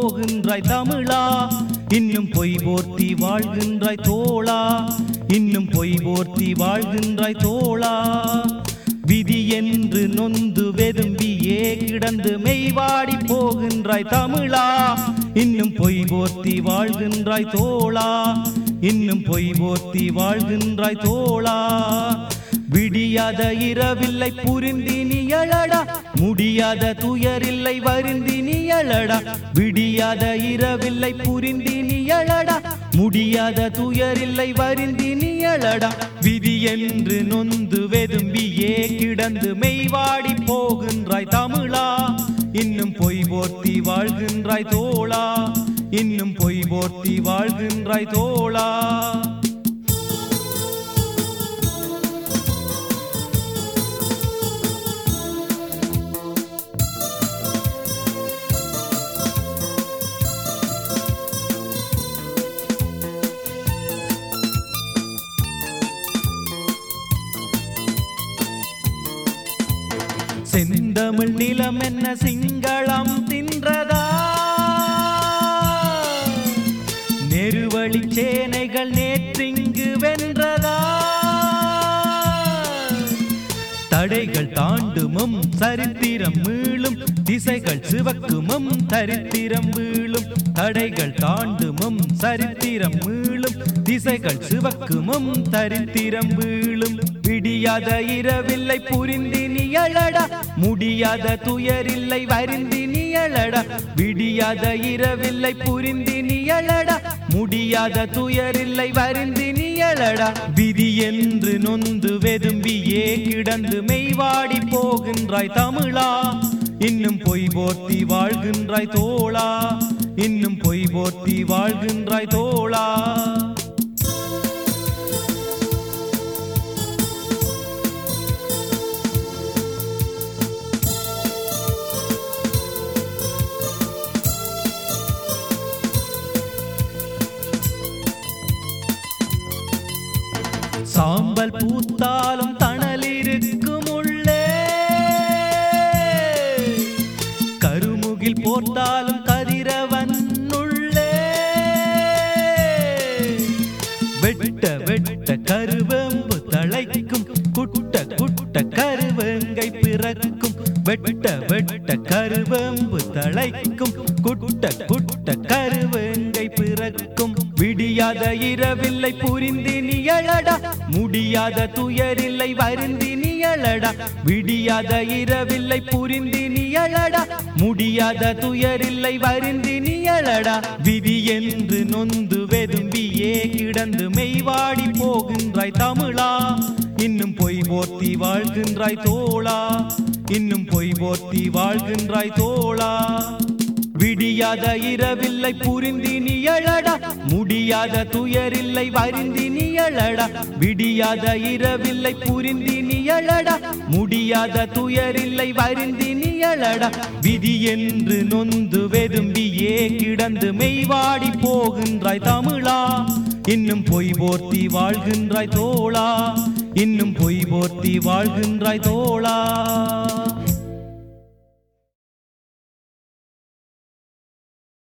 போகின்றாய் தமிழா இன்னும் பொய் போர்த்தி வாழ்கின்றாய் தோளா இன்னும் பொய் போர்த்தி வாழ்கின்றாய் தோளா விதி என்று நொந்து வெதும்பியே கிடந்து மெய்வாடி போகின்றாய் தமிழா இன்னும் பொய் போர்த்தி வாழ்கின்றாய் தோளா இன்னும் பொய் போர்த்தி வாழ்கின்றாய் தோளா விடியாத இரவில்லை புரிந்தி நீயழடா முடியாத துயரில்லை வருந்தி நீயழடா விடியாத இரவில்லை புரிந்தி நீயழடா முடியாத துயரில்லை வருந்தி நீயழடா விதி என்று நொந்து வெதும்பியே கிடந்து மெய்வாடி போகின்றாய் தமிழா இன்னும் பொய் போர்த்தி வாழ்கின்றாய் தோளா இன்னும் பொய் போர்த்தி வாழ்கின்றாய் தோளா செந்தமிழ் நிலம் என்ன சிங்களம் தின்றதா நெருவழி சேனைகள் நேற்றிங்கு வென்றதா தடைகள் தாண்டுமும் சரித்திரம் மீளும் திசைகள் சிவக்குமும் சரித்திரம் வீழும் தடைகள் தாண்டுமும் சரித்திரம் மீளும் திசைகள் சிவக்குமும் சரித்திரம் வீழும் விடியாத இரவில்லை புரிந்தி நியழடா முடியாத துயரில்லை வருந்தி நியழடா விடியாத இரவில்லை புரிந்தி நியழடா முடியாத துயரில்லை வருந்தி நியழடா விதி என்று நொந்து வெதும்பியே கிடந்து மெய்வாடி போகின்றாய் தமிழா இன்னும் பொய் போர்த்தி வாழ்கின்றாய் தோளா இன்னும் பொய் போர்த்தி வாழ்கின்றாய் தோளா சாம்பல் பூத்தாலும் தணல் இருக்கும் உள்ளே கருமுகில் போர்த்தாலும் கதிரவன் உள்ளே வெட்ட வெட்ட கருவம்பு தழைக்கும் குட்ட குட்ட கருவங்கை பிறக்கும் வெட்ட வெட்ட கருவம்பு தழைக்கும் குட்ட குட்ட கருவங்கை பிறக்கும் விடியாத இரவில்லை புரிந்தி நியழடா முடியாத துயரில்லை வருந்தி நியழடா விடியாத இரவில்லை புரிந்தி நியழடா முடியாத துயரில்லை வருந்தி நியழடா விதி என்று நொந்து வெதும்பியே கிடந்து மெய்வாடி போகின்றாய் தமிழா இன்னும் பொய் போர்த்தி வாழ்கின்றாய் தோளா இன்னும் பொய் போர்த்தி வாழ்கின்றாய் தோளா விடியாத இரவில்லை புரிந்தி நியழடா முடியாத துயரில்லை வருந்தி நியழடா விடியாத இரவில்லை புரிந்தி நியழடா முடியாத துயரில்லை வருந்தி நியழடா விதி என்று நொந்து வெதும்பியே கிடந்து மெய்வாடி போகின்றாய் தமிழா இன்னும் பொய் போர்த்தி வாழ்கின்றாய் தோளா இன்னும் பொய் போர்த்தி வாழ்கின்றாய் தோளா